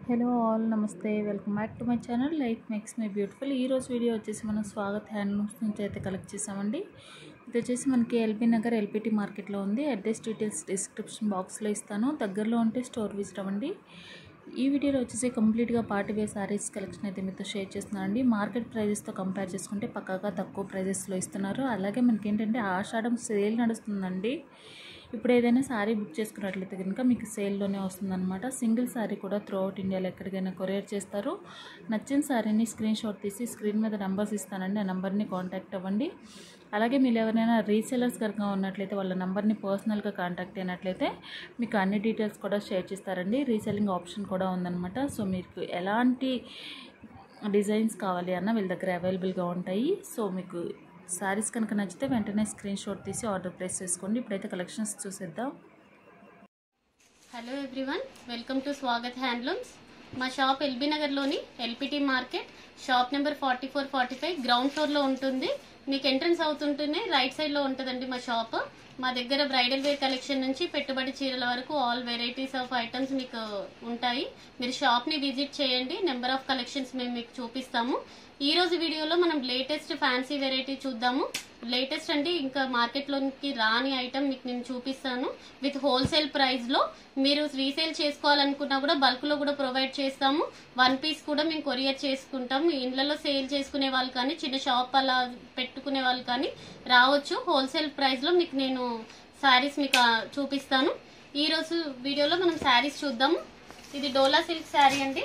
hello all నమస్తే welcome back to my channel life makes my beautiful ఈ రోజు video వచ్చేసి మనం స్వాగత్ హ్యాండ్లూమ్స్ నుంచి అయితే కలెక్ట్ చేసామండి ఇది వచ్చేసి మనకి ఎల్బీ నగర్ ఎల్పిటి మార్కెట్లో ఉంది అడ్రస్ డీటెయిల్స్ డిస్క్రిప్షన్ బాక్స్లో ఇస్తాను దగ్గరలో ఉంటే స్టోర్ విజిట్ అవ్వండి ఈ వీడియోలో వచ్చేసి కంప్లీట్గా పార్టీ వేర్ సారీస్ కలెక్షన్ అయితే మీతో షేర్ చేస్తున్నానండి మార్కెట్ ప్రైజెస్తో కంపేర్ చేసుకుంటే పక్కాగా తక్కువ ప్రైజెస్లో ఇస్తున్నారు అలాగే మనకి ఏంటంటే ఆషాఢం సేల్ నడుస్తుందండి ఇప్పుడు ఏదైనా శారీ బుక్ చేసుకున్నట్లయితే కనుక మీకు సేల్లోనే వస్తుందన్నమాట సింగిల్ శారీ కూడా త్రూ అవుట్ ఇండియాలో ఎక్కడికైనా కొరియర్ చేస్తారు నచ్చిన శారీని స్క్రీన్ షాట్ తీసి స్క్రీన్ మీద నెంబర్స్ ఇస్తానండి ఆ నెంబర్ని కాంటాక్ట్ అవ్వండి అలాగే మీరు ఎవరైనా రీసెలర్స్ కనుక ఉన్నట్లయితే వాళ్ళ నెంబర్ని పర్సనల్గా కాంటాక్ట్ అయినట్లయితే మీకు అన్ని డీటెయిల్స్ కూడా షేర్ చేస్తారండి రీసెల్లింగ్ ఆప్షన్ కూడా ఉందన్నమాట సో మీకు ఎలాంటి డిజైన్స్ కావాలి అన్న వీళ్ళ దగ్గర అవైలబుల్గా ఉంటాయి సో మీకు శారీస్ కనుక నచ్చితే వెంటనే స్క్రీన్ షాట్ తీసి ఆర్డర్ ప్లేస్ చేసుకోండి ఇప్పుడైతే కలెక్షన్స్ చూసేద్దాం hello everyone welcome to Swagat handlooms మా షాప్ ఎల్బీ నగర్లోని LPT market shop number forty four forty five ground ఫ్లోర్లో ఉంటుంది మీకు ఎంట్రన్స్ అవుతుంటేనే రైట్ సైడ్లో ఉంటుందండి మా షాప్ మా దగ్గర బ్రైడల్ వేర్ కలెక్షన్ నుంచి పెట్టుబడి చీరల వరకు ఆల్ వెరైటీస్ ఆఫ్ ఐటమ్స్ మీకు ఉంటాయి మీరు షాప్ని విజిట్ చేయండి నెంబర్ ఆఫ్ కలెక్షన్స్ మేము మీకు చూపిస్తాము ఈ రోజు వీడియోలో మనం లేటెస్ట్ ఫ్యాన్సీ వెరైటీ చూద్దాము లేటెస్ట్ అంటే ఇంకా మార్కెట్లోకి రాని ఐటమ్ మీకు నేను చూపిస్తాను విత్ హోల్సేల్ ప్రైస్లో మీరు రీసేల్ చేసుకోవాలనుకున్నా కూడా బల్క్లో కూడా ప్రొవైడ్ చేస్తాము వన్ పీస్ కూడా మేము కొరియర్ చేసుకుంటాము ఇండ్లలో సేల్ చేసుకునే వాళ్ళు కానీ చిన్న షాప్ అలా పెట్టుకునే వాళ్ళు కానీ రావచ్చు హోల్సేల్ ప్రైస్లో మీకు నేను శారీస్ మీకు ఆ, చూపిస్తాను ఈ రోజు వీడియోలో మనం శారీస్ చూద్దాము ఇది డోలా సిల్క్ శారీ అండి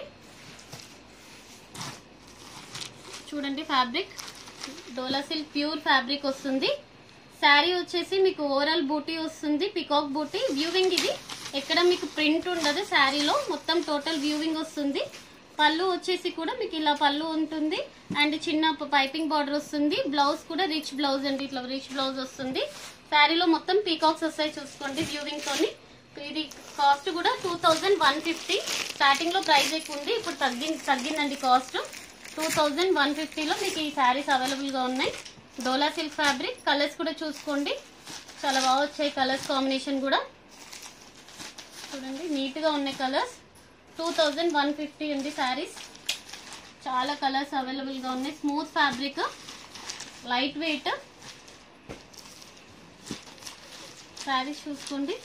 చూడండి fabric Dola silk pure fabric వస్తుంది శారీ వచ్చేసి మీకు ఓవరాల్ బూటీ వస్తుంది పికాక్ బూటీ వ్యూవింగ్ ఇది ఎక్కడ మీకు ప్రింట్ ఉండదు శారీలో మొత్తం టోటల్ వ్యూవింగ్ వస్తుంది పళ్ళు వచ్చేసి కూడా మీకు ఇలా పళ్ళు ఉంటుంది అండ్ చిన్న పైపింగ్ బార్డర్ వస్తుంది బ్లౌజ్ కూడా రిచ్ బ్లౌజ్ అండి ఇట్లా రిచ్ బ్లౌజ్ వస్తుంది శారీలో మొత్తం పీకాక్స్ వస్తాయి చూసుకోండి వ్యూవింగ్ తోని ఇది కాస్ట్ కూడా two thousand one fifty starting లో ప్రైస్ ఎక్కువ ఉంది ఇప్పుడు తగ్గింది తగ్గిందండి కాస్ట్ టూ థౌజండ్ వన్ ఫిఫ్టీలో మీకు ఈ శారీస్ అవైలబుల్గా ఉన్నాయి డోలా సిల్క్ ఫ్యాబ్రిక్ కలర్స్ కూడా చూసుకోండి చాలా బాగా వచ్చాయి కలర్స్ కాంబినేషన్ కూడా చూడండి నీట్గా ఉన్నాయి colours two thousand one fifty ఉంది శారీస్ చాలా కలర్స్ అవైలబుల్గా ఉన్నాయి smooth fabric light weight saris చూసుకోండి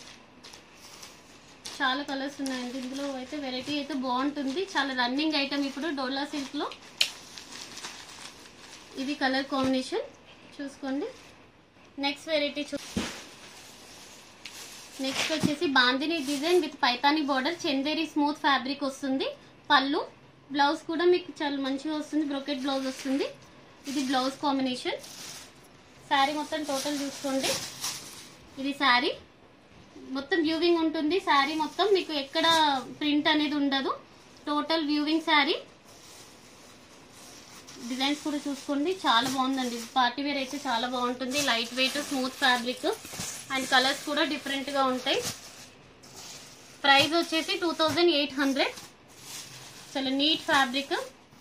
చాలా కలర్స్ ఉన్నాయండి ఇందులో అయితే వెరైటీ అయితే బాగుంటుంది చాలా రన్నింగ్ ఐటమ్ ఇప్పుడు డోలా సిల్క్ లో ఇది కలర్ కాంబినేషన్ చూసుకోండి నెక్స్ట్ వెరైటీ చూ నెక్స్ట్ వచ్చేసి bandhani design with Paithani border Chanderi smooth fabric వస్తుంది పళ్ళు బ్లౌజ్ కూడా మీకు చాలా మంచిగా వస్తుంది బ్రొకెట్ బ్లౌజ్ వస్తుంది ఇది బ్లౌజ్ కాంబినేషన్ శారీ మొత్తం టోటల్ చూసుకోండి ఇది శారీ మొత్తం వ్యూవింగ్ ఉంటుంది శారీ మొత్తం మీకు ఎక్కడ ప్రింట్ అనేది ఉండదు టోటల్ వ్యూవింగ్ శారీ డిజైన్స్ కూడా చూసుకోండి చాలా బాగుందండి పార్టీ వేర్ అయితే చాలా బాగుంటుంది light weight smooth fabric and colours కూడా డిఫరెంట్గా ఉంటాయి ప్రైస్ వచ్చేసి టూ థౌజండ్ ఎయిట్ హండ్రెడ్ చాలా నీట్ ఫ్యాబ్రిక్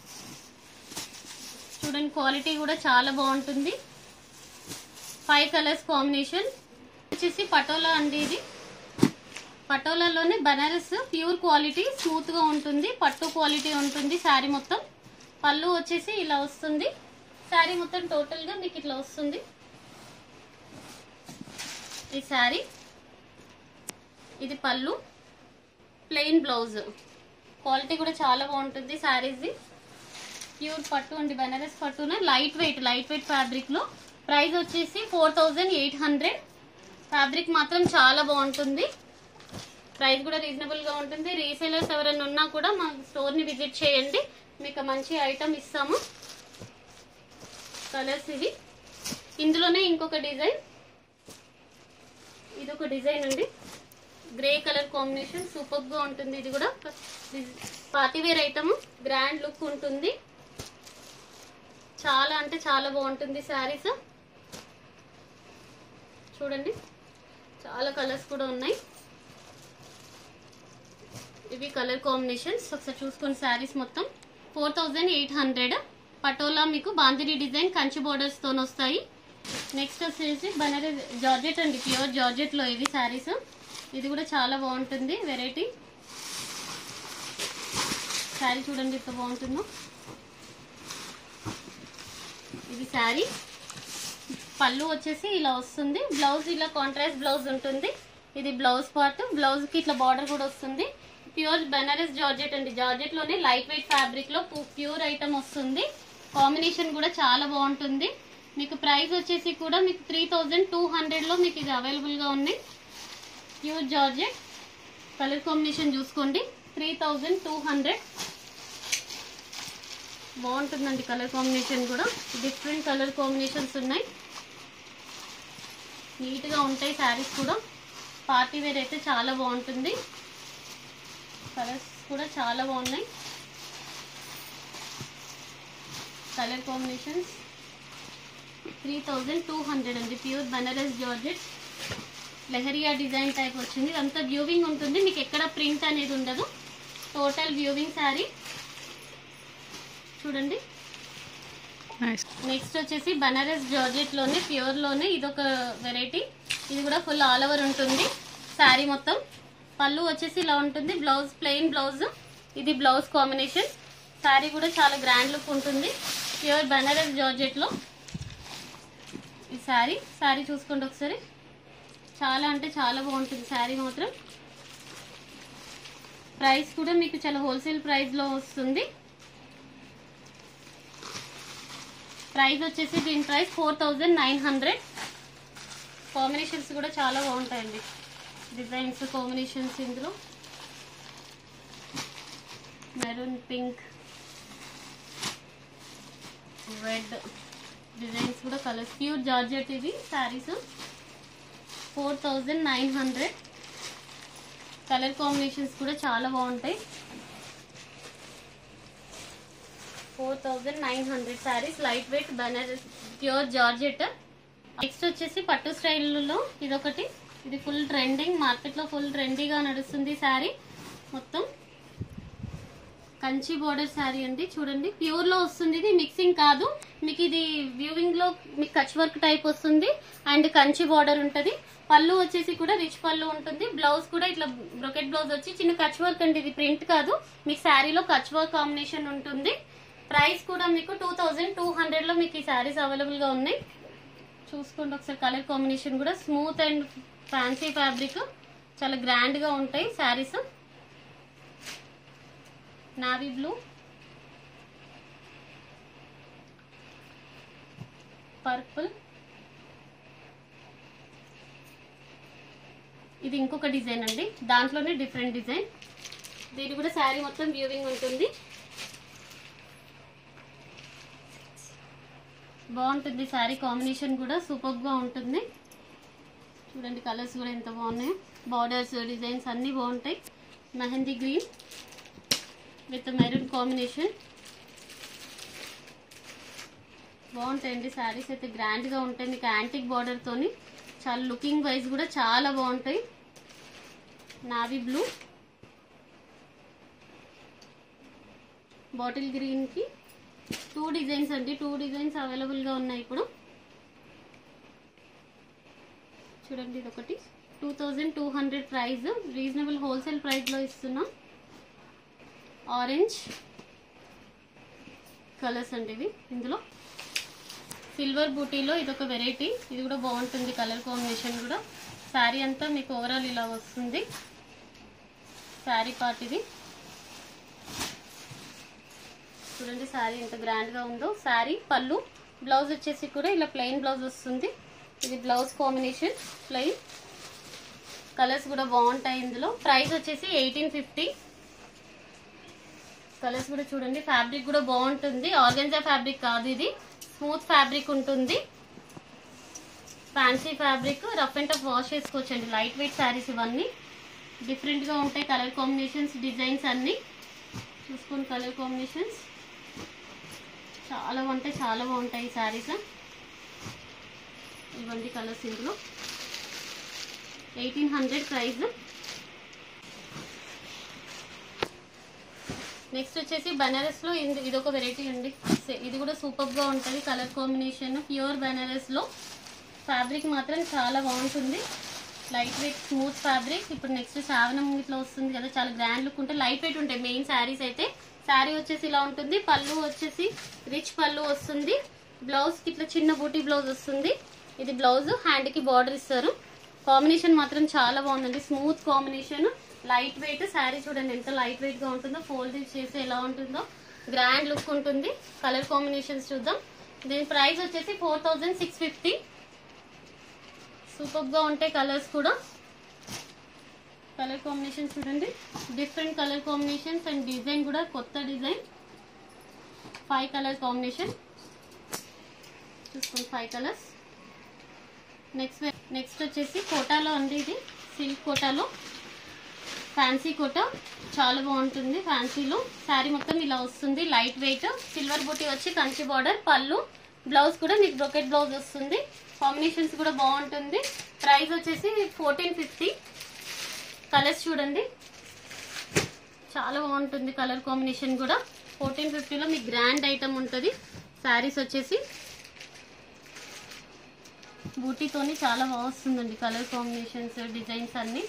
చూడండి క్వాలిటీ కూడా చాలా బాగుంటుంది ఫైవ్ కలర్స్ కాంబినేషన్ వచ్చేసి పటోలా అండి ఇది పటోలాలోనే బనారస్ ప్యూర్ క్వాలిటీ స్మూత్ గా ఉంటుంది పట్టు క్వాలిటీ ఉంటుంది శారీ మొత్తం పళ్ళు వచ్చేసి ఇలా వస్తుంది శారీ మొత్తం టోటల్ గా మీకు ఇట్లా వస్తుంది ఈ శారీ ఇది పళ్ళు ప్లెయిన్ బ్లౌజ్ క్వాలిటీ కూడా చాలా బాగుంటుంది శారీస్ది ప్యూర్ పట్టు అండి బనారస్ పట్టున light weight light weight fabric లో ప్రైస్ వచ్చేసి four thousand eight hundred fabric మాత్రం చాలా బాగుంటుంది ప్రైస్ కూడా రీజనబుల్ గా ఉంటుంది రీసేలర్స్ ఎవరైనా ఉన్నా కూడా మా స్టోర్ ని విజిట్ చేయండి మీకు మంచి ఐటమ్ ఇస్తాము కలర్స్ ఇవి ఇందులోనే ఇంకొక డిజైన్ ఇది ఒక డిజైన్ అండి గ్రే కలర్ కాంబినేషన్ సూపర్ గా ఉంటుంది ఇది కూడా party wear item grand look ఉంటుంది చాలా అంటే చాలా బాగుంటుంది శారీస్ చూడండి చాలా కలర్స్ కూడా ఉన్నాయి ఇవి కలర్ కాంబినేషన్స్ ఒకసారి చూసుకోండి శారీస్ మొత్తం four thousand eight hundred Patola మీకు బాందిని డిజైన్ కంచి బోర్డర్స్ తో వస్తాయి నెక్స్ట్ వచ్చేసి బనారస్ జార్జెట్ అండి ప్యూర్ జార్జెట్ లో ఇవి శారీస్ ఇది కూడా చాలా బాగుంటుంది వెరైటీ శారీ చూడండి ఎంత బాగుంటుందో ఇది శారీ పళ్ళు వచ్చేసి ఇలా వస్తుంది బ్లౌజ్ ఇలా కాంట్రాస్ట్ బ్లౌజ్ ఉంటుంది ఇది బ్లౌజ్ పార్ట్ బ్లౌజ్ కి ఇట్లా బార్డర్ కూడా వస్తుంది ప్యూర్ బెనారస్ జార్జెట్ అండి జార్జెట్ లోనే లైట్ వెయిట్ ఫ్యాబ్రిక్ లో ప్యూర్ ఐటమ్ వస్తుంది కాంబినేషన్ కూడా చాలా బాగుంటుంది మీకు ప్రైస్ వచ్చేసి కూడా మీకు త్రీ థౌజండ్ టూ హండ్రెడ్ లో మీకు ఇది అవైలబుల్ గా ఉంది ప్యూర్ జార్జెట్ కలర్ కాంబినేషన్ చూసుకోండి త్రీ థౌజండ్ టూ హండ్రెడ్ బాగుంటుందండి కలర్ కాంబినేషన్ కూడా డిఫరెంట్ కలర్ కాంబినేషన్స్ ఉన్నాయి నీట్గా ఉంటాయి శారీస్ కూడా పార్టీ వేర్ అయితే చాలా బాగుంటుంది కలర్స్ కూడా చాలా బాగున్నాయి colour combinations three thousand two hundred అండి pure Banaras georgette Leheriya design type వచ్చింది ఇదంతా వ్యూవింగ్ ఉంటుంది మీకు ఎక్కడ ప్రింట్ అనేది ఉండదు టోటల్ వ్యూవింగ్ శారీ చూడండి నైస్ నెక్స్ట్ వచ్చేసి బనారస్ జార్జెట్ లోనే ప్యూర్ లోనే ఇది ఒక వెరైటీ ఇది కూడా ఫుల్ ఆల్ ఓవర్ ఉంటుంది శారీ మొత్తం పళ్ళు వచ్చేసి ఇలా ఉంటుంది బ్లౌజ్ ప్లెయిన్ బ్లౌజ్ ఇది బ్లౌజ్ కాంబినేషన్ శారీ కూడా చాలా గ్రాండ్ లుక్ ఉంటుంది ప్యూర్ బనారస్ జార్జెట్ లో ఈ శారీ శారీ చూసుకోండి ఒకసారి చాలా అంటే చాలా బాగుంటుంది శారీ మాత్రం ప్రైస్ కూడా మీకు చాలా హోల్సేల్ ప్రైస్ లో వస్తుంది ప్రైస్ వచ్చేసి దీని price four thousand nine hundred combinations కూడా చాలా బాగుంటాయండి డిజైన్స్ కాంబినేషన్స్ ఇందులో మెరూన్ పింక్ రెడ్ డిజైన్స్ కూడా కలర్స్ ప్యూర్ జార్జెట్ ఇది saris four thousand nine hundred colour combinations కూడా చాలా బాగుంటాయి four thousand nine hundred saris light weight Banaras pure georgette next వచ్చేసి పట్టు స్టైల్లో ఇదొకటి ఇది ఫుల్ ట్రెండింగ్ మార్కెట్లో ఫుల్ ట్రెండీగా నడుస్తుంది శారీ మొత్తం కంచి బోర్డర్ శారీ అండి చూడండి ప్యూర్ లో వస్తుంది ఇది మిక్సింగ్ కాదు మీకు ఇది వ్యూవింగ్ లో మీకు కచ్ వర్క్ టైప్ వస్తుంది అండ్ కంచి బోర్డర్ ఉంటది పళ్ళు వచ్చేసి కూడా రిచ్ పళ్ళు ఉంటుంది బ్లౌజ్ కూడా ఇట్లా బ్రొకెట్ బ్లౌజ్ వచ్చి చిన్న కచ్ వర్క్ అండి ఇది ప్రింట్ కాదు మీకు శారీలో కచ్ వర్క్ కాంబినేషన్ ఉంటుంది ప్రైస్ కూడా మీకు టూ థౌజండ్ టూ హండ్రెడ్ లో మీకు ఈ శారీస్ అవైలబుల్ గా ఉన్నాయి చూసుకోండి ఒకసారి కలర్ కాంబినేషన్ కూడా స్మూత్ అండ్ ఫ్యాన్సీ ఫ్యాబ్రిక్ చాలా గ్రాండ్ గా ఉంటాయి శారీస్ నావీ బ్లూ పర్పుల్ ఇది ఇంకొక డిజైన్ అండి దాంట్లోనే డిఫరెంట్ డిజైన్ దీని కూడా శారీ మొత్తం వ్యూవింగ్ ఉంటుంది బాగుంటుంది శారీ కాంబినేషన్ కూడా సూపర్ గా ఉంటుంది చూడండి కలర్స్ కూడా ఎంత బాగున్నాయి బార్డర్స్ డిజైన్స్ అన్నీ బాగుంటాయి mehendi green with maroon combination బాగుంటాయండి శారీస్ అయితే గ్రాండ్ గా ఉంటాయి మీకు యాంటిక్ బార్డర్ తోని చాలా లుకింగ్ వైజ్ కూడా చాలా బాగుంటాయి నావీ బ్లూ బాటిల్ గ్రీన్ కి టూ డిజైన్స్ అండి టూ డిజైన్స్ అవైలబుల్ గా ఉన్నాయి ఇప్పుడు చూడండి ఇది ఒకటి two thousand two hundred price reasonable wholesale price లో ఇస్తున్నాం ఆరెంజ్ కలర్స్ అండి ఇవి ఇందులో సిల్వర్ బూటీలో ఇది ఒక వెరైటీ ఇది కూడా బాగుంటుంది కలర్ కాంబినేషన్ కూడా శారీ అంతా మీకు ఓవరాల్ ఇలా వస్తుంది శారీ పార్ట్ ఇది చూడండి శారీ ఎంత గ్రాండ్ గా ఉందో శారీ పళ్ళు బ్లౌజ్ వచ్చేసి కూడా ఇలా ప్లెయిన్ బ్లౌజ్ వస్తుంది ఇది బ్లౌజ్ కాంబినేషన్ ప్లెయిన్ కలర్స్ కూడా బాగుంటాయి ఇందులో ప్రైస్ వచ్చేసి ఎయిటీన్ ఫిఫ్టీ కలర్స్ కూడా చూడండి ఫ్యాబ్రిక్ కూడా బాగుంటుంది ఆర్గెన్జా ఫ్యాబ్రిక్ కాదు ఇది స్మూత్ ఫ్యాబ్రిక్ ఉంటుంది fancy fabric rough and tough wash చేసుకోవచ్చండి లైట్ వెయిట్ శారీస్ ఇవన్నీ డిఫరెంట్ గా ఉంటాయి కలర్ కాంబినేషన్స్ డిజైన్స్ అన్ని చూసుకోండి కలర్ కాంబినేషన్స్ చాలా అంటే చాలా బాగుంటాయి ఈ శారీస్ ఇవ్వండి కలర్స్ ఇందులో ఎయిటీన్ హండ్రెడ్ ప్రైస్ నెక్స్ట్ వచ్చేసి బనారస్ లో ఇది ఇది ఒక వెరైటీ అండి సే- ఇది కూడా సూపర్ గా ఉంటుంది కలర్ కాంబినేషన్ ప్యూర్ బనారస్ లో ఫ్యాబ్రిక్ మాత్రం చాలా బాగుంటుంది లైట్ వెయిట్ స్మూత్ ఫ్యాబ్రిక్ ఇప్పుడు నెక్స్ట్ శ్రావణం ఇట్లా వస్తుంది కదా చాలా గ్రాండ్ లుక్ ఉంటాయి లైట్ వెయిట్ ఉంటాయి మెయిన్ శారీస్ అయితే శారీ వచ్చేసి ఇలా ఉంటుంది పళ్ళు వచ్చేసి రిచ్ పళ్ళు వస్తుంది బ్లౌజ్ కి ఇట్లా చిన్న బూటీ బ్లౌజ్ వస్తుంది ఇది బ్లౌజ్ హ్యాండ్ కి బార్డర్ ఇస్తారు కాంబినేషన్ మాత్రం చాలా బాగుందండి smooth combination light weight sari చూడండి ఎంత లైట్ వెయిట్ గా ఉంటుందో ఫోల్డ్ చేసి ఎలా ఉంటుందో గ్రాండ్ లుక్ ఉంటుంది కలర్ కాంబినేషన్స్ చూద్దాం దీని ప్రైస్ వచ్చేసి four thousand six fifty super గా ఉంటాయి కలర్స్ కూడా కలర్ కాంబినేషన్ చూడండి different colour combinations and design కూడా కొత్త డిజైన్ ఫైవ్ కలర్ కాంబినేషన్ చూసుకోండి ఫైవ్ కలర్స్ నెక్స్ట్ నెక్స్ట్ వచ్చేసి కోటాలో ఉంది ఇది సిల్క్ కోటాలో ఫ్యాన్సీ కోట చాలా బాగుంటుంది ఫ్యాన్సీలో శారీ మొత్తం ఇలా వస్తుంది లైట్ వెయిట్ సిల్వర్ బూటీ వచ్చి కంచి బార్డర్ పళ్ళు బ్లౌజ్ కూడా మీకు బ్రొకెట్ బ్లౌజ్ వస్తుంది కాంబినేషన్స్ కూడా బాగుంటుంది ప్రైస్ వచ్చేసి ఫోర్టీన్ ఫిఫ్టీ కలర్స్ చూడండి చాలా బాగుంటుంది కలర్ కాంబినేషన్ కూడా ఫోర్టీన్ ఫిఫ్టీలో మీకు గ్రాండ్ ఐటమ్ ఉంటుంది శారీస్ వచ్చేసి బూటీతోని చాలా బాగా వస్తుందండి కలర్ కాంబినేషన్స్ డిజైన్స్ అన్ని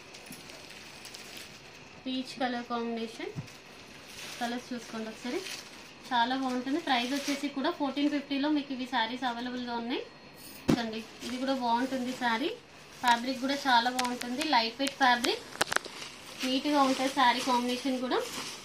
పీచ్ కలర్ కాంబినేషన్ కలర్స్ చూసుకోండి ఒకసారి చాలా బాగుంటుంది ప్రైస్ వచ్చేసి కూడా ఫోర్టీన్ ఫిఫ్టీలో మీకు ఇవి శారీస్ అవైలబుల్గా ఉన్నాయి చూడండి ఇది కూడా బాగుంటుంది శారీ ఫ్యాబ్రిక్ కూడా చాలా బాగుంటుంది లైట్ వెయిట్ ఫ్యాబ్రిక్ నీట్గా ఉంటుంది శారీ కాంబినేషన్ కూడా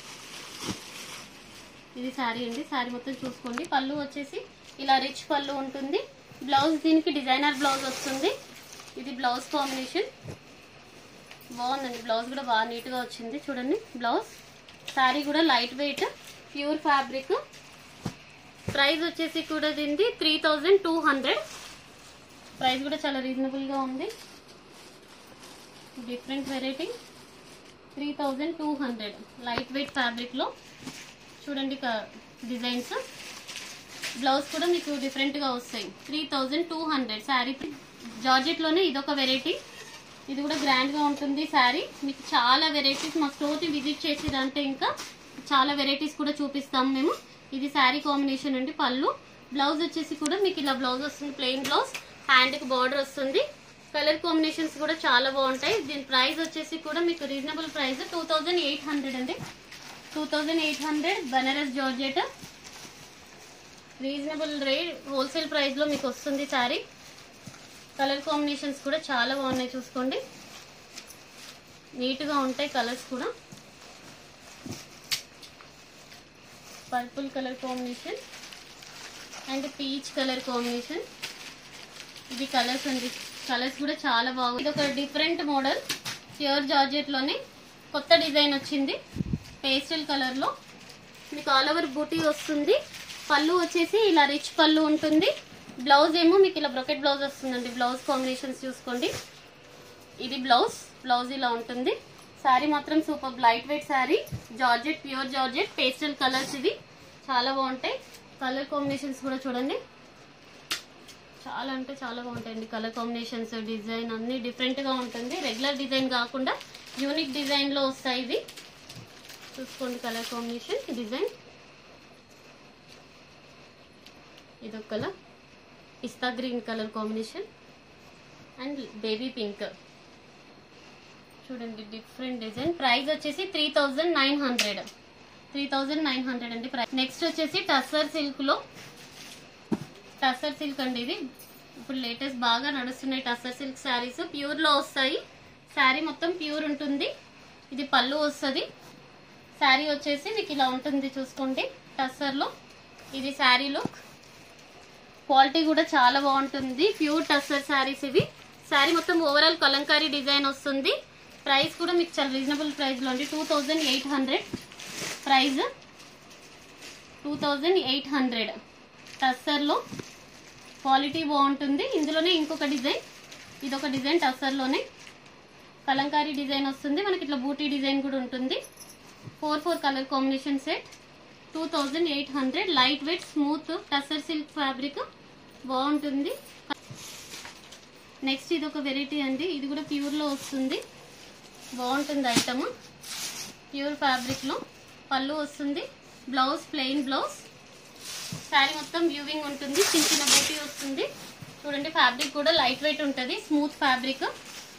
ఇది శారీ అండి శారీ మొత్తం చూసుకోండి పళ్ళు వచ్చేసి ఇలా రిచ్ పళ్ళు ఉంటుంది బ్లౌజ్ దీనికి డిజైనర్ బ్లౌజ్ వస్తుంది ఇది బ్లౌజ్ కాంబినేషన్ బాగుందండి బ్లౌజ్ కూడా బాగా నీట్గా వచ్చింది చూడండి బ్లౌజ్ శారీ కూడా light weight pure fabric price వచ్చేసి కూడా దీనిది three thousand two hundred price కూడా చాలా రీజనబుల్గా ఉంది different variety three thousand two hundred light weight ఫ్యాబ్రిక్లో చూడండి డిజైన్స్ బ్లౌజ్ కూడా మీకు డిఫరెంట్గా వస్తాయి three thousand two hundred sari జార్జెట్లోనే ఇదొక వెరైటీ ఇది కూడా గ్రాండ్గా ఉంటుంది శారీ మీకు చాలా వెరైటీస్ మా స్టోర్ని విజిట్ చేసేదంటే ఇంకా చాలా వెరైటీస్ కూడా చూపిస్తాం మేము ఇది శారీ కాంబినేషన్ అండి పళ్ళు బ్లౌజ్ వచ్చేసి కూడా మీకు ఇలా బ్లౌజ్ వస్తుంది ప్లెయిన్ బ్లౌజ్ హ్యాండ్కి బార్డర్ వస్తుంది కలర్ కాంబినేషన్స్ కూడా చాలా బాగుంటాయి దీని ప్రైస్ వచ్చేసి కూడా మీకు reasonable price two thousand eight hundred అండి two thousand eight hundred Banaras georgette reasonable rate wholesale ప్రైస్లో మీకు వస్తుంది శారీ కలర్ కాంబినేషన్స్ కూడా చాలా బాగున్నాయి చూసుకోండి నీట్గా ఉంటాయి కలర్స్ కూడా purple colour combination and peach colour combination ఇది కలర్స్ అండి కలర్స్ కూడా చాలా బాగుంది ఇది ఒక డిఫరెంట్ మోడల్ ప్యూర్ జార్జెట్లోనే కొత్త డిజైన్ వచ్చింది పేస్టల్ కలర్లో మీకు ఆల్ ఓవర్ బూటీ వస్తుంది పళ్ళు వచ్చేసి ఇలా రిచ్ పళ్ళు ఉంటుంది బ్లౌజ్ ఏమో మీకు ఇలా బ్రొకెట్ బ్లౌజ్ వస్తుందండి బ్లౌజ్ కాంబినేషన్స్ చూసుకోండి ఇది బ్లౌజ్ బ్లౌజ్ ఇలా ఉంటుంది శారీ మాత్రం super light weight sari georgette pure georgette pastel colours ఇవి చాలా బాగుంటాయి కలర్ కాంబినేషన్స్ కూడా చూడండి చాలా అంటే చాలా బాగుంటాయండి కలర్ కాంబినేషన్స్ డిజైన్ అన్ని డిఫరెంట్గా ఉంటుంది రెగ్యులర్ డిజైన్ కాకుండా యూనిక్ డిజైన్లో వస్తాయి ఇవి చూసుకోండి కలర్ కాంబినేషన్ డిజైన్ ఇదొక colour pista green colour combination and baby pink చూడండి డిఫరెంట్ డిజైన్ ప్రైస్ వచ్చేసి three thousand nine hundred three thousand nine hundred అండి ప్రైస్ నెక్స్ట్ వచ్చేసి టస్సర్ సిల్క్లో టస్సర్ సిల్క్ అండి ఇది ఇప్పుడు లేటెస్ట్ బాగా నడుస్తున్నాయి టస్సర్ సిల్క్ శారీస్ ప్యూర్లో వస్తాయి శారీ మొత్తం ప్యూర్ ఉంటుంది ఇది పళ్ళు వస్తుంది శారీ వచ్చేసి మీకు ఇలా ఉంటుంది చూసుకోండి టస్సర్లో ఇది శారీ లుక్ క్వాలిటీ కూడా చాలా బాగుంటుంది ప్యూర్ టస్సర్ శారీస్ ఇవి శారీ మొత్తం ఓవరాల్ కలంకారీ డిజైన్ వస్తుంది ప్రైస్ కూడా మీకు చాలా రీజనబుల్ ప్రైస్లో ఉంది two thousand eight hundred price two thousand eight hundred టస్సర్లో క్వాలిటీ బాగుంటుంది ఇందులోనే ఇంకొక డిజైన్ ఇదొక డిజైన్ టస్సర్లోనే కలంకారీ డిజైన్ వస్తుంది మనకి ఇట్లా బూటీ డిజైన్ కూడా ఉంటుంది four four colour combination set two thousand eight hundred light weight smooth tussar silk fabric బాగుంటుంది నెక్స్ట్ ఇది ఒక వెరైటీ అండి ఇది కూడా ప్యూర్లో వస్తుంది బాగుంటుంది ఐటమ్ ప్యూర్ ఫ్యాబ్రిక్లో పళ్ళు వస్తుంది బ్లౌజ్ ప్లెయిన్ బ్లౌజ్ శారీ మొత్తం వ్యూవింగ్ ఉంటుంది చిన్న చిన్న బూటీ వస్తుంది చూడండి ఫ్యాబ్రిక్ కూడా లైట్ వెయిట్ ఉంటుంది స్మూత్ ఫ్యాబ్రిక్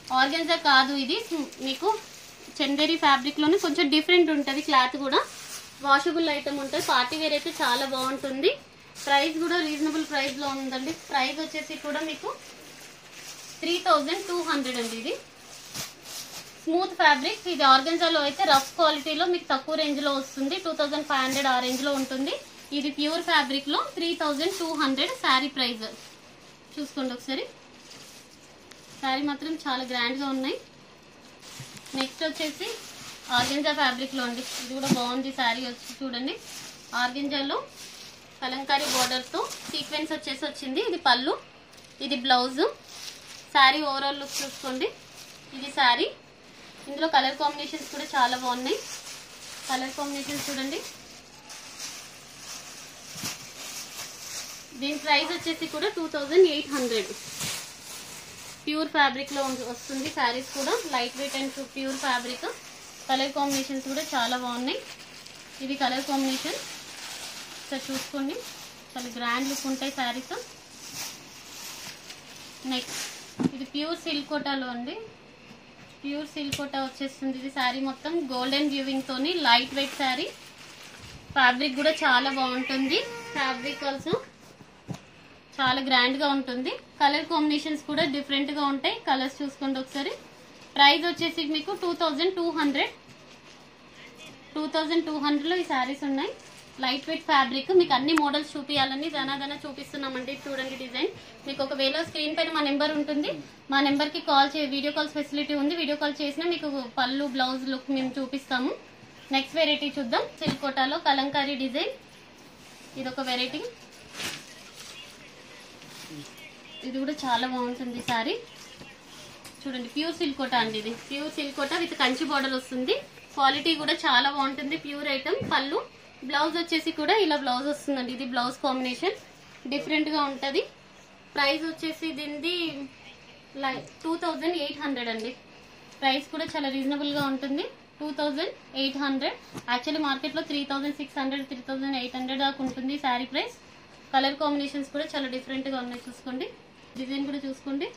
ఆర్గెన్జా కాదు ఇది స్మ్- మీకు చందేరి ఫ్యాబ్రిక్లోనే కొంచెం డిఫరెంట్ ఉంటుంది క్లాత్ కూడా వాషబుల్ ఐటమ్ ఉంటుంది పార్టీ వేర్ అయితే చాలా బాగుంటుంది ప్రైస్ కూడా రీజనబుల్ ప్రైస్ లో ఉందండి ప్రైస్ వచ్చేసి కూడా మీకు త్రీ థౌజండ్ టూ హండ్రెడ్ అండి ఇది స్మూత్ ఫ్యాబ్రిక్ ఇది ఆర్గన్జాలో అయితే రఫ్ క్వాలిటీలో మీకు తక్కువ రేంజ్ లో వస్తుంది టూ థౌజండ్ ఫైవ్ హండ్రెడ్ ఆ రేంజ్ లో ఉంటుంది ఇది ప్యూర్ ఫ్యాబ్రిక్ లో three thousand two hundred sari price చూసుకోండి ఒకసారి శారీ మాత్రం చాలా గ్రాండ్ గా ఉన్నాయి నెక్స్ట్ వచ్చేసి ఆర్గెంజా ఫ్యాబ్రిక్ లో అండి ఇది కూడా బాగుంది శారీ వచ్చి చూడండి ఆర్గెంజాలో కలంకారీ బోర్డర్ తో సీక్వెన్స్ వచ్చేసి వచ్చింది ఇది పళ్ళు ఇది బ్లౌజ్ శారీ ఓవరాల్ లుక్ చూసుకోండి ఇది శారీ ఇందులో కలర్ కాంబినేషన్స్ కూడా చాలా బాగున్నాయి కలర్ కాంబినేషన్స్ చూడండి దీని ప్రైస్ వచ్చేసి కూడా two thousand eight hundred pure fabric లో ఉంది- వస్తుంది శారీస్ కూడా light weight and pure fabric colour combinations కూడా చాలా బాగున్నాయి ఇది కలర్ కాంబినేషన్ ఒకసారి చూసుకోండి చాలా గ్రాండ్ లుక్ ఉంటాయి శారీస్ నెక్స్ట్ ఇది ప్యూర్ సిల్క్ కోటాలో అండి ప్యూర్ సిల్క్ కోటా వచ్చేస్తుంది ఇది శారీ మొత్తం గోల్డెన్ వ్యూవింగ్ తోని లైట్ వెయిట్ శారీ ఫ్యాబ్రిక్ కూడా చాలా బాగుంటుంది ఫ్యాబ్రిక్ ఆల్సో చాలా గ్రాండ్ గా ఉంటుంది కలర్ కాంబినేషన్స్ కూడా డిఫరెంట్ గా ఉంటాయి కలర్స్ చూసుకోండి ఒకసారి ప్రైస్ వచ్చేసి మీకు two thousand two hundred two thousand two hundred లో ఈ శారీస్ ఉన్నాయి లైట్ వెయిట్ ఫ్యాబ్రిక్ మీకు అన్ని మోడల్స్ చూపించాలని దనాదన చూపిస్తున్నామండి చూడండి డిజైన్ మీకు ఒకవేళ స్క్రీన్ పైన మా నెంబర్ ఉంటుంది మా నెంబర్ కి కాల్ చే వీడియో కాల్స్ ఫెసిలిటీ ఉంది వీడియో కాల్ చేసినా మీకు పళ్ళు బ్లౌజ్ లుక్ మేము చూపిస్తాము నెక్స్ట్ వెరైటీ చూద్దాం సిల్క్ కోటాలో కలంకారీ డిజైన్ ఇది ఒక వెరైటీ ఇది కూడా చాలా బాగుంటుంది సారీ చూడండి ప్యూర్ సిల్క్ కోట అండి ఇది pure silk Kota with Kanchi border వస్తుంది క్వాలిటీ కూడా చాలా బాగుంటుంది ప్యూర్ ఐటమ్ పళ్ళు బ్లౌజ్ వచ్చేసి కూడా ఇలా బ్లౌజ్ వస్తుందండి ఇది బ్లౌజ్ కాంబినేషన్ డిఫరెంట్ గా ఉంటది ప్రైస్ వచ్చేసి దీనిది టూ థౌజండ్ ఎయిట్ హండ్రెడ్ అండి ప్రైస్ కూడా చాలా రీజనబుల్ గా ఉంటుంది two thousand eight hundred actually market లో three thousand six hundred three thousand eight hundred దాకా ఉంటుంది శారీ ప్రైస్ కలర్ కాంబినేషన్స్ కూడా చాలా డిఫరెంట్ గా ఉన్నాయి చూసుకోండి డిజైన్ కూడా చూసుకోండి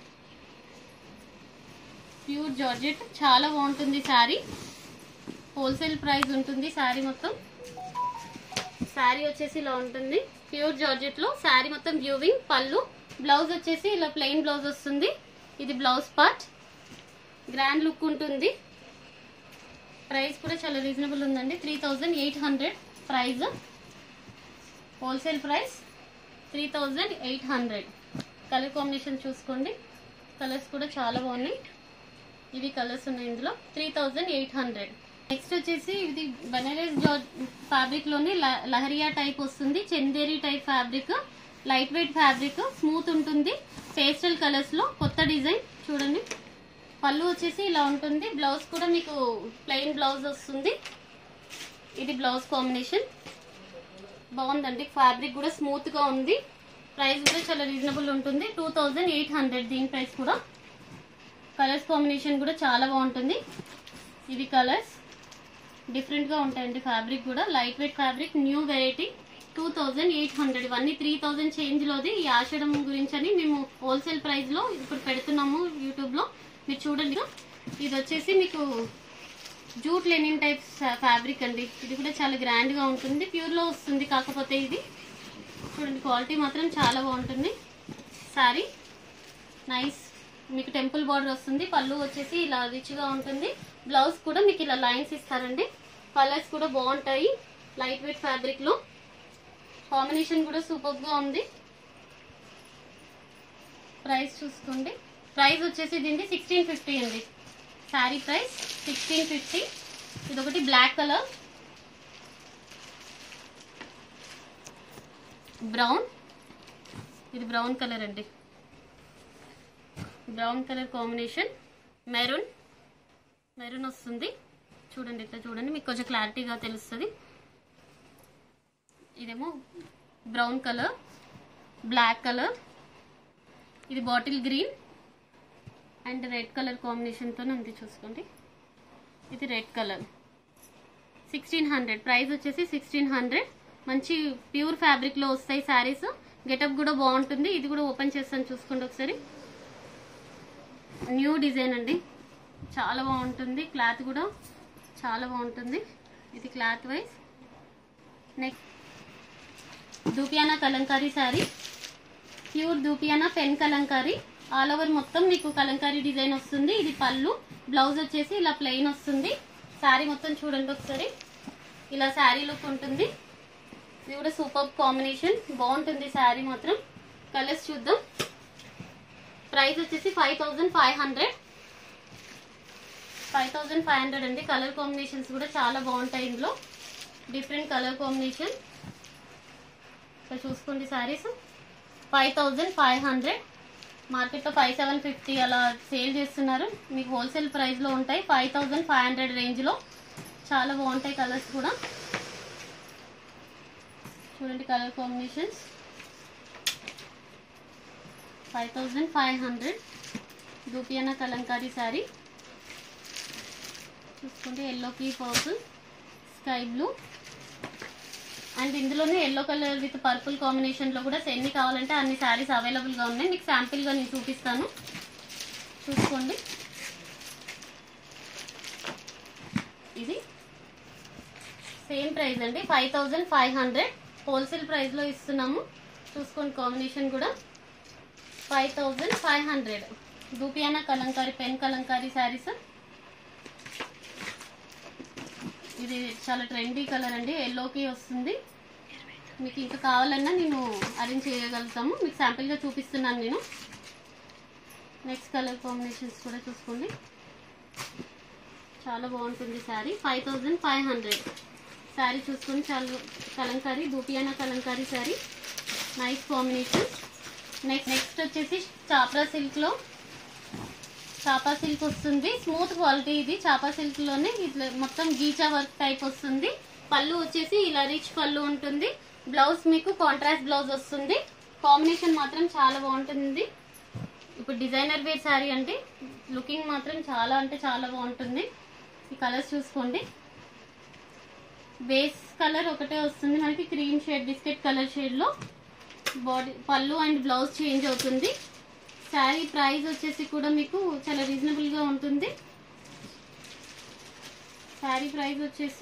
ప్యూర్ జార్జెట్ చాలా బాగుంటుంది శారీ హోల్సేల్ ప్రైస్ ఉంటుంది శారీ మొత్తం శారీ వచ్చేసి ఇలా ఉంటుంది ప్యూర్ జార్జెట్ లో శారీ మొత్తం వ్యూవింగ్ పళ్ళు బ్లౌజ్ వచ్చేసి ఇలా ప్లెయిన్ బ్లౌజ్ వస్తుంది ఇది బ్లౌజ్ పార్ట్ గ్రాండ్ లుక్ ఉంటుంది ప్రైస్ కూడా చాలా రీజనబుల్ ఉందండి three thousand eight hundred price wholesale price three thousand eight hundred colour combination చూసుకోండి కలర్స్ కూడా చాలా బాగున్నాయి ఇవి కలర్స్ ఉన్నాయి ఇందులో three thousand eight hundred next వచ్చేసి ఇది బనారస్ జార్జ్ ఫ్యాబ్రిక్ లోని ల- లహరియా టైప్ వస్తుంది Chanderi type fabric light weight fabric smooth ఉంటుంది పేస్టల్ కలర్స్ లో కొత్త డిజైన్ చూడండి పళ్ళు వచ్చేసి ఇలా ఉంటుంది బ్లౌజ్ కూడా మీకు ప్లెయిన్ బ్లౌజ్ వస్తుంది ఇది బ్లౌజ్ కాంబినేషన్ బాగుందండి ఫ్యాబ్రిక్ కూడా స్మూత్ గా ఉంది ప్రైస్ కూడా చాలా రీజనబుల్ ఉంటుంది టూ థౌజండ్ ఎయిట్ హండ్రెడ్ దీని ప్రైస్ కూడా కలర్స్ కాంబినేషన్ కూడా చాలా బాగుంటుంది ఇవి కలర్స్ డిఫరెంట్ గా ఉంటాయండి ఫ్యాబ్రిక్ కూడా light weight fabric new variety two thousand eight hundred ఇవన్నీ త్రీ థౌజండ్ చేంజ్ లోది ఈ ఆషాఢం గురించి అని మేము హోల్సేల్ ప్రైస్ లో ఇప్పుడు పెడుతున్నాము యూట్యూబ్ లో మీరు చూడండి ఇది వచ్చేసి మీకు జూట్ లెనిన్ టైప్ ఫ్యాబ్రిక్ అండి ఇది కూడా చాలా గ్రాండ్ గా ఉంటుంది ప్యూర్ లో వస్తుంది కాకపోతే ఇది చూడండి క్వాలిటీ మాత్రం చాలా బాగుంటుంది సారీ నైస్ మీకు టెంపుల్ బార్డర్ వస్తుంది పళ్ళు వచ్చేసి ఇలా రిచ్ గా ఉంటుంది బ్లౌజ్ కూడా మీకు ఇలా లైన్స్ ఇస్తారండి కలర్స్ కూడా బాగుంటాయి లైట్ వెయిట్ ఫ్యాబ్రిక్ లో కాంబినేషన్ కూడా సూపర్ గా ఉంది ప్రైస్ చూసుకోండి ప్రైస్ వచ్చేసి దీనికి సిక్స్టీన్ ఫిఫ్టీ అండి శారీ ప్రైస్ సిక్స్టీన్ ఫిఫ్టీ ఇది ఒకటి బ్లాక్ కలర్ బ్రౌన్ ఇది బ్రౌన్ కలర్ అండి brown colour combination maroon maroon వస్తుంది చూడండి ఇట్లా చూడండి మీకు కొంచెం క్లారిటీగా తెలుస్తుంది ఇదేమో బ్రౌన్ కలర్ బ్లాక్ కలర్ ఇది bottle green and red colour కాంబినేషన్తో ఉంది చూసుకోండి ఇది red colour sixteen hundred price వచ్చేసి సిక్స్టీన్ హండ్రెడ్ మంచి ప్యూర్ ఫ్యాబ్రిక్లో వస్తాయి శారీస్ గెటప్ కూడా బాగుంటుంది ఇది కూడా ఓపెన్ చేస్తాను చూసుకోండి ఒకసారి న్యూ డిజైన్ అండి చాలా బాగుంటుంది క్లాత్ కూడా చాలా బాగుంటుంది ఇది cloth wise next dupiyana kalamkari sari pure dupiyana pen kalamkari all over మొత్తం మీకు కలంకారీ డిజైన్ వస్తుంది ఇది పళ్ళు బ్లౌజ్ వచ్చేసి ఇలా ప్లెయిన్ వస్తుంది శారీ మొత్తం చూడండి ఒకసారి ఇలా శారీ లుక్ ఉంటుంది ఇది కూడా సూపర్ కాంబినేషన్ బాగుంటుంది శారీ మాత్రం కలర్స్ చూద్దాం ప్రైస్ వచ్చేసి five thousand five hundred five thousand five hundred అండి కలర్ కాంబినేషన్స్ కూడా చాలా బాగుంటాయి ఇందులో డిఫరెంట్ కలర్ కాంబినేషన్ ఇక్కడ చూసుకోండి saris five thousand five hundred మార్కెట్లో ఫైవ్ సెవెన్ ఫిఫ్టీ అలా సేల్ చేస్తున్నారు మీకు హోల్సేల్ ప్రైస్లో ఉంటాయి ఫైవ్ థౌజండ్ ఫైవ్ హండ్రెడ్ రేంజ్లో చాలా బాగుంటాయి కలర్స్ కూడా చూడండి colour combinations five thousand five hundred dupiyana kalamkari sari చూసుకుంటే ఎల్లోకి పర్పుల్ స్కై బ్లూ అండ్ ఇందులోనే ఎల్లో కలర్ విత్ పర్పుల్ కాంబినేషన్లో కూడా ఎన్ని కావాలంటే అన్ని శారీస్ అవైలబుల్గా ఉన్నాయి మీకు శాంపిల్గా నేను చూపిస్తాను చూసుకోండి ఇది సేమ్ ప్రైస్ అండి five thousand five hundred wholesale ప్రైస్లో ఇస్తున్నాము చూసుకోండి కాంబినేషన్ కూడా five thousand five hundred dupiyana kalamkari pen kalamkari saris ఇది చాలా ట్రెండీ కలర్ అండి ఎల్లోకి వస్తుంది మీకు ఇంకా కావాలన్నా నేను అరేంజ్ చేయగలుగుతాము మీకు శాంపిల్గా చూపిస్తున్నాను నేను నెక్స్ట్ కలర్ కాంబినేషన్స్ కూడా చూసుకోండి చాలా బాగుంటుంది sari five thousand five hundred sari చూసుకొని చాలా kalamkari dupiyana kalamkari sari nice combination next next వచ్చేసి చాప్రా సిల్క్లో చాపా సిల్క్ వస్తుంది స్మూత్ క్వాలిటీ ఇది చాపా సిల్క్ లోనే ఇట్లా మొత్తం గీచా వర్క్ టైప్ వస్తుంది పళ్ళు వచ్చేసి ఇలా రిచ్ పళ్ళు ఉంటుంది బ్లౌజ్ మీకు కాంట్రాస్ట్ బ్లౌజ్ వస్తుంది కాంబినేషన్ మాత్రం చాలా బాగుంటుంది ఇప్పుడు డిజైనర్ వేర్ శారీ అంటే లుకింగ్ మాత్రం చాలా అంటే చాలా బాగుంటుంది ఈ కలర్స్ చూసుకోండి బేస్ కలర్ ఒకటే వస్తుంది మనకి క్రీమ్ షేడ్ బిస్కెట్ కలర్ షేడ్లో body pallu and blouse change అవుతుంది శారీ ప్రైస్ వచ్చేసి కూడా మీకు చాలా రీజనబుల్గా ఉంటుంది శారీ ప్రైస్ వచ్చేసి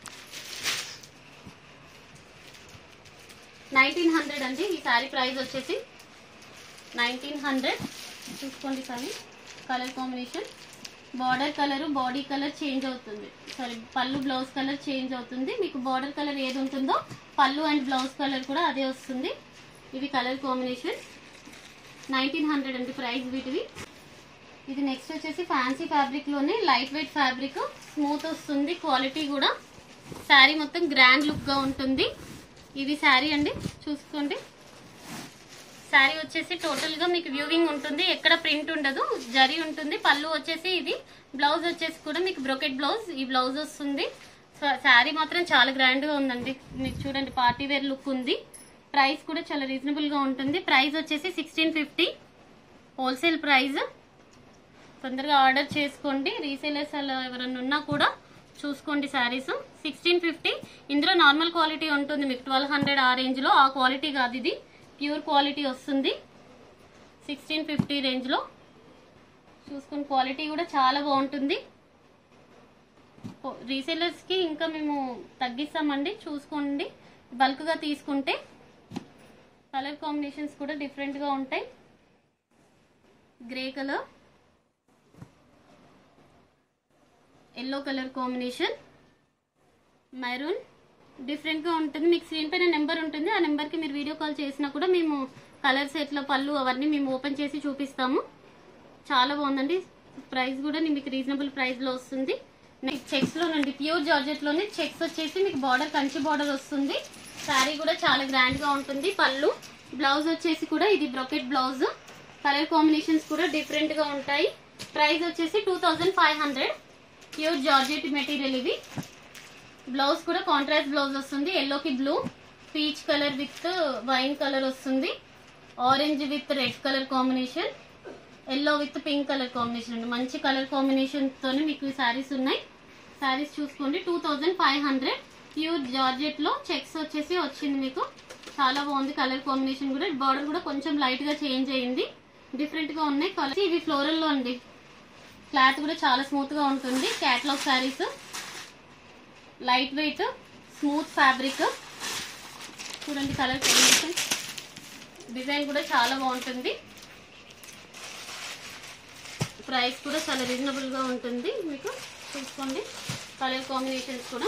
నైన్టీన్ హండ్రెడ్ అండి ఈ శారీ ప్రైస్ వచ్చేసి నైన్టీన్ హండ్రెడ్ చూసుకోండి కానీ colour combination border colour body colour change అవుతుంది sari pallu blouse colour change అవుతుంది మీకు బార్డర్ కలర్ ఏది ఉంటుందో పళ్ళు అండ్ బ్లౌజ్ కలర్ కూడా అదే వస్తుంది ఇది కలర్ కాంబినేషన్ నైన్టీన్ హండ్రెడ్ అండి ప్రైస్ వీటివి ఇది నెక్స్ట్ వచ్చేసి ఫ్యాన్సీ ఫ్యాబ్రిక్ లోనే లైట్ వెయిట్ ఫ్యాబ్రిక్ స్మూత్ వస్తుంది క్వాలిటీ కూడా శారీ మొత్తం గ్రాండ్ లుక్ గా ఉంటుంది ఇది శారీ అండి చూసుకోండి శారీ వచ్చేసి టోటల్ గా మీకు వ్యూవింగ్ ఉంటుంది ఎక్కడ ప్రింట్ ఉండదు జరీ ఉంటుంది పళ్ళు వచ్చేసి ఇది బ్లౌజ్ వచ్చేసి కూడా మీకు బ్రొకెట్ బ్లౌజ్ ఈ బ్లౌజ్ వస్తుంది శారీ మాత్రం చాలా గ్రాండ్ గా ఉందండి మీకు చూడండి పార్టీ వేర్ లుక్ ఉంది ప్రైస్ కూడా చాలా రీజనబుల్ గా ఉంటుంది ప్రైస్ వచ్చేసి సిక్స్టీన్ ఫిఫ్టీ హోల్సేల్ ప్రైస్ తొందరగా ఆర్డర్ చేసుకోండి రీసేలర్స్ అలా ఎవరైనా ఉన్నా కూడా చూసుకోండి శారీస్ సిక్స్టీన్ ఫిఫ్టీ ఇందులో నార్మల్ క్వాలిటీ ఉంటుంది మీకు ట్వెల్వ్ హండ్రెడ్ ఆ రేంజ్లో ఆ క్వాలిటీ కాదు ఇది ప్యూర్ క్వాలిటీ వస్తుంది సిక్స్టీన్ ఫిఫ్టీ రేంజ్లో చూసుకుని క్వాలిటీ కూడా చాలా బాగుంటుంది రీసేలర్స్కి ఇంకా మేము తగ్గిస్తామండి చూసుకోండి బల్క్గా తీసుకుంటే కలర్ కాంబినేషన్స్ కూడా డిఫరెంట్గా ఉంటాయి grey colour yellow colour combination maroon డిఫరెంట్గా ఉంటుంది మీకు స్క్రీన్ పైన నెంబర్ ఉంటుంది ఆ నెంబర్కి మీరు వీడియో కాల్ చేసినా కూడా మేము కలర్స్ ఎట్లా పళ్ళు అవన్నీ మేము ఓపెన్ చేసి చూపిస్తాము చాలా బాగుందండి ప్రైస్ కూడా మీకు రీజనబుల్ ప్రైస్లో వస్తుంది నెక్స్ట్ చెక్స్లోనండి ప్యూర్ జార్జెట్లోనే చెక్స్ వచ్చేసి మీకు బార్డర్ కంచి బార్డర్ వస్తుంది శారీ కూడా చాలా గ్రాండ్గా ఉంటుంది పళ్ళు బ్లౌజ్ వచ్చేసి కూడా ఇది బ్రొకెట్ బ్లౌజ్ కలర్ కాంబినేషన్స్ కూడా డిఫరెంట్గా ఉంటాయి ప్రైస్ వచ్చేసి two five hundred pure georgette material ఇవి బ్లౌజ్ కూడా కాంట్రాస్ట్ బ్లౌజ్ వస్తుంది ఎల్లోకి blue peach colour with wine colour వస్తుంది orange with red colour combination yellow with pink colour combination అండి మంచి కలర్ కాంబినేషన్ తోనే మీకు ఈ శారీస్ ఉన్నాయి శారీస్ చూసుకోండి two thousand five hundred pure georgette లో చెక్స్ వచ్చేసి వచ్చింది మీకు చాలా బాగుంది కలర్ కాంబినేషన్ కూడా బార్డర్ కూడా కొంచెం లైట్ గా చేంజ్ అయ్యింది డిఫరెంట్ గా ఉన్నాయి కలర్ ఇవి ఫ్లోరల్ లో అండి క్లాత్ కూడా చాలా స్మూత్ గా ఉంటుంది catalogue saris light weight smooth fabric చూడండి కలర్ కాంబినేషన్ డిజైన్ కూడా చాలా బాగుంటుంది ప్రైస్ కూడా చాలా రీజనబుల్గా ఉంటుంది మీకు చూసుకోండి కలర్ కాంబినేషన్స్ కూడా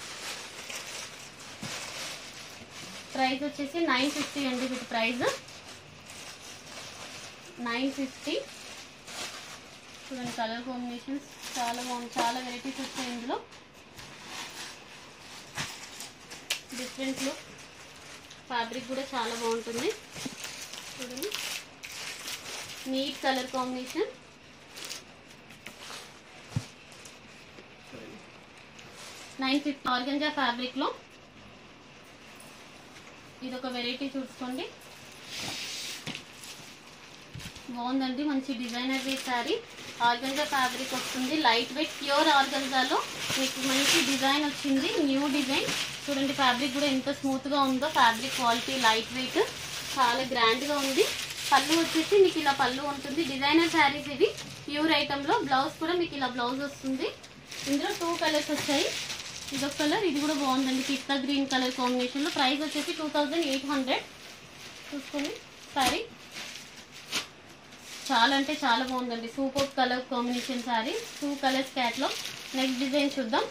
ప్రైస్ వచ్చేసి నైన్ ఫిఫ్టీ అండి వీటి ప్రైస్ నైన్ ఫిఫ్టీ చూడండి కలర్ కాంబినేషన్స్ చాలా బాగుంది చాలా వెరైటీస్ వచ్చాయి ఇందులో డిఫరెంట్ లుక్ ఫ్యాబ్రిక్ కూడా చాలా బాగుంటుంది చూడండి neat colour combination nine fifty organza ఫ్యాబ్రిక్లో ఇది ఒక వెరైటీ చూసుకోండి బాగుందండి మంచి designer wear sari organza fabric వస్తుంది లైట్ వెయిట్ ప్యూర్ ఆర్గంజాలో మీకు మంచి డిజైన్ వచ్చింది న్యూ డిజైన్ చూడండి ఫ్యాబ్రిక్ కూడా ఎంత స్మూత్గా ఉందో ఫ్యాబ్రిక్ క్వాలిటీ లైట్ వెయిట్ చాలా గ్రాండ్గా ఉంది పళ్ళు వచ్చేసి మీకు ఇలా పళ్ళు ఉంటుంది డిజైనర్ శారీస్ ఇవి ప్యూర్ ఐటెంలో బ్లౌజ్ కూడా మీకు ఇలా బ్లౌజ్ వస్తుంది ఇందులో టూ కలర్స్ వచ్చాయి ఇదొక కలర్ ఇది కూడా బాగుందండి పిస్తా గ్రీన్ కలర్ కాంబినేషన్లో ప్రైస్ వచ్చేసి టూ థౌజండ్ ఎయిట్ హండ్రెడ్ చూసుకోండి శారీ చాలా అంటే చాలా బాగుందండి super colour combination sari two colours క్యాట్లో నెక్స్ట్ డిజైన్ చూద్దాం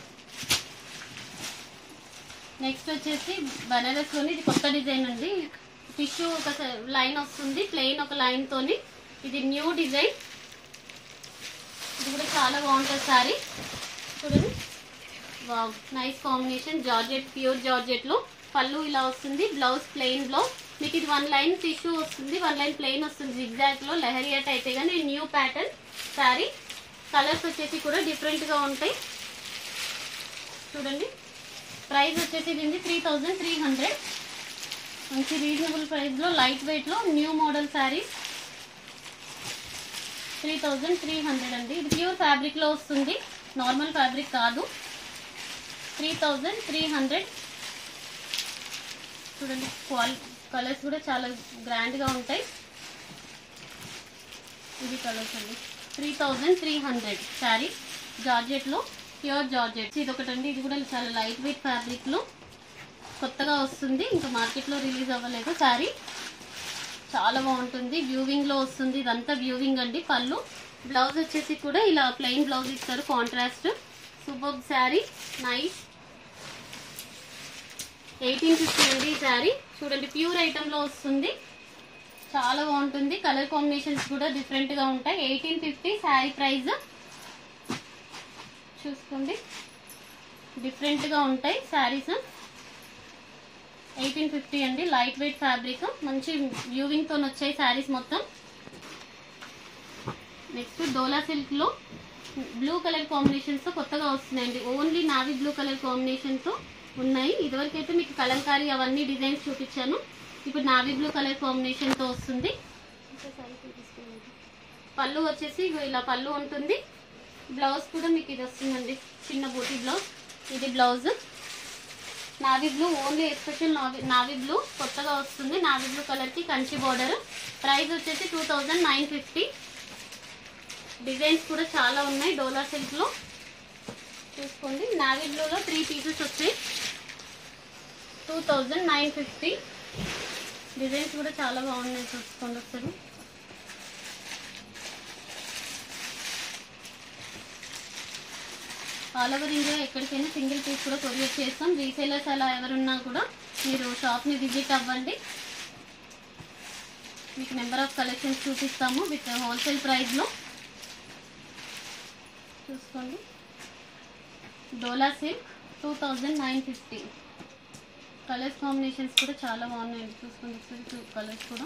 నెక్స్ట్ వచ్చేసి బనారస్లోని ఇది కొత్త డిజైన్ అండి టిష్యూ ఒక లైన్ వస్తుంది ప్లెయిన్ ఒక లైన్ తోని ఇది న్యూ డిజైన్ ఇది కూడా చాలా బాగుంటుంది శారీ చూడండి wow nice combination georgette pure georgette లో పళ్ళు ఇలా వస్తుంది బ్లౌజ్ ప్లెయిన్ బ్లౌజ్ మీకు ఇది వన్ లైన్ టిష్యూ వస్తుంది వన్ లైన్ ప్లెయిన్ వస్తుంది జిగ్జాగ్ లో లెహరియట్ అయితే కానీ న్యూ ప్యాటర్న్ శారీ కలర్స్ వచ్చేసి కూడా డిఫరెంట్ గా ఉంటాయి చూడండి ప్రైస్ వచ్చేసి దీనికి త్రీ థౌజండ్ త్రీ హండ్రెడ్ మంచి రీజనబుల్ ప్రైస్ లో లైట్ వెయిట్ లో new model saris three thousand three hundred అండి ఇది ప్యూర్ ఫ్యాబ్రిక్ లో వస్తుంది నార్మల్ ఫ్యాబ్రిక్ కాదు త్రీ థౌజండ్ త్రీ హండ్రెడ్ చూడండి క్వాల్ కలర్స్ కూడా చాలా గ్రాండ్గా ఉంటాయి ఇది కలర్స్ అండి three thousand three hundred sari జార్జెట్లో ప్యూర్ జార్జెట్ ఇది ఒకటండి ఇది కూడా చాలా లైట్ వెయిట్ ఫ్యాబ్రిక్లో కొత్తగా వస్తుంది ఇంకా మార్కెట్లో రిలీజ్ అవ్వలేదు శారీ చాలా బాగుంటుంది వ్యూవింగ్లో వస్తుంది ఇదంతా వ్యూవింగ్ అండి పళ్ళు బ్లౌజ్ వచ్చేసి కూడా ఇలా ప్లెయిన్ బ్లౌజ్ ఇస్తారు contrast super sari nice eighteen fifty అండి ఈ శారీ చూడండి ప్యూర్ ఐటెంలో వస్తుంది చాలా బాగుంటుంది కలర్ కాంబినేషన్స్ కూడా డిఫరెంట్గా ఉంటాయి ఎయిటీన్ ఫిఫ్టీ శారీ ప్రైస్ చూసుకోండి డిఫరెంట్గా ఉంటాయి శారీస్ ఎయిటీన్ ఫిఫ్టీ అండి లైట్ వెయిట్ ఫ్యాబ్రిక్ మంచి వ్యూవింగ్తో వచ్చాయి శారీస్ మొత్తం నెక్స్ట్ డోలా సిల్క్లో బ్లూ కలర్ కాంబినేషన్స్తో కొత్తగా వస్తున్నాయండి ఓన్లీ నావీ బ్లూ కలర్ కాంబినేషన్తో ఉన్నాయి ఇదివరకైతే మీకు కలంకారీ అవన్నీ డిజైన్స్ చూపించాను ఇప్పుడు నావీ బ్లూ కలర్ కాంబినేషన్తో వస్తుంది పళ్ళు వచ్చేసి ఇగో ఇలా పళ్ళు ఉంటుంది బ్లౌజ్ కూడా మీకు ఇది వస్తుందండి చిన్న బూటీ బ్లౌజ్ ఇది blouse navy blue only special navy navy blue కొత్తగా వస్తుంది నావీ బ్లూ కలర్కి కంచి బార్డర్ ప్రైస్ వచ్చేసి two thousand nine fifty designs కూడా చాలా ఉన్నాయి డోలా సిల్క్లో చూసుకోండి నావీ బ్లూలో త్రీ పీసెస్ వచ్చాయి two thousand nine fifty designs కూడా చాలా బాగున్నాయి చూసుకోండి ఒకసారి ఆల్ ఓవర్ ఇండియా ఎక్కడికైనా సింగిల్ పీస్ కూడా కొరియర్ చేస్తాం రీసేలర్స్ అలా ఎవరున్నా కూడా మీరు షాప్ని విజిట్ అవ్వండి మీకు నెంబర్ ఆఫ్ కలెక్షన్స్ చూపిస్తాము విత్ హోల్సేల్ ప్రైస్లో చూసుకోండి డోలా silk two thousand nine fifty colours combinations కూడా చాలా బాగున్నాయండి చూసుకోండి ఒకసారి టూ కలర్స్ కూడా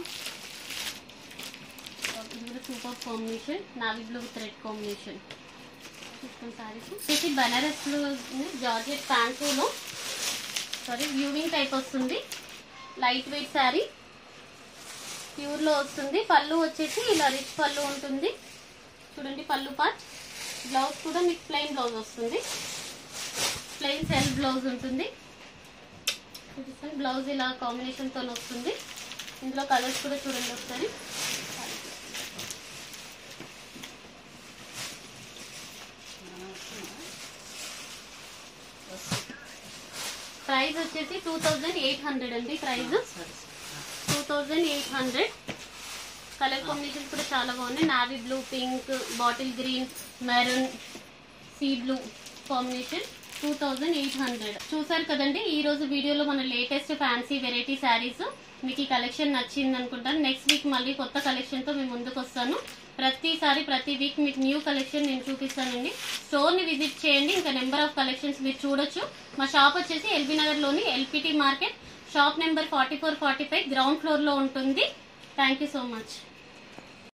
ఇది కూడా super combination navy blue with red combination చూసుకోండి సారీస్ వచ్చేసి బనారస్లో జార్జెట్ ప్యాంటూలో సారీ వ్యూవింగ్ టైప్ వస్తుంది లైట్ వెయిట్ శారీ ప్యూర్లో వస్తుంది పళ్ళు వచ్చేసి ఇలా రిచ్ పళ్ళు ఉంటుంది చూడండి పళ్ళు పార్ట్ బ్లౌజ్ కూడా మీకు ప్లెయిన్ బ్లౌజ్ వస్తుంది ప్లెయిన్ సెల్ఫ్ బ్లౌజ్ ఉంటుంది చూపిస్తాను బ్లౌజ్ ఇలా కాంబినేషన్తో వస్తుంది ఇందులో కలర్స్ కూడా చూడండి ఒకసారి ప్రైస్ ప్రైస్ వచ్చేసి టూ థౌజండ్ ఎయిట్ హండ్రెడ్ అండి price two thousand eight hundred colour combinations కూడా చాలా బాగున్నాయి navy blue pink bottle green maroon sea blue combination two thousand eight hundred చూసారు కదండి ఈ రోజు వీడియోలో మన లేటెస్ట్ ఫ్యాన్సీ వెరైటీ శారీస్ మీకు ఈ కలెక్షన్ నచ్చింది అనుకుంటాను నెక్స్ట్ వీక్ మళ్ళీ కొత్త కలెక్షన్తో మేము ముందుకు వస్తాను ప్రతిసారి ప్రతి వీక్ మీకు న్యూ కలెక్షన్ నేను చూపిస్తానండి స్టోర్ని విజిట్ చేయండి ఇంకా నెంబర్ ఆఫ్ కలెక్షన్స్ మీరు చూడొచ్చు మా షాప్ వచ్చేసి ఎల్బీ నగర్లోని LPT market shop number forty four forty five ground ఫ్లోర్లో ఉంటుంది థ్యాంక్ యూ సో మచ్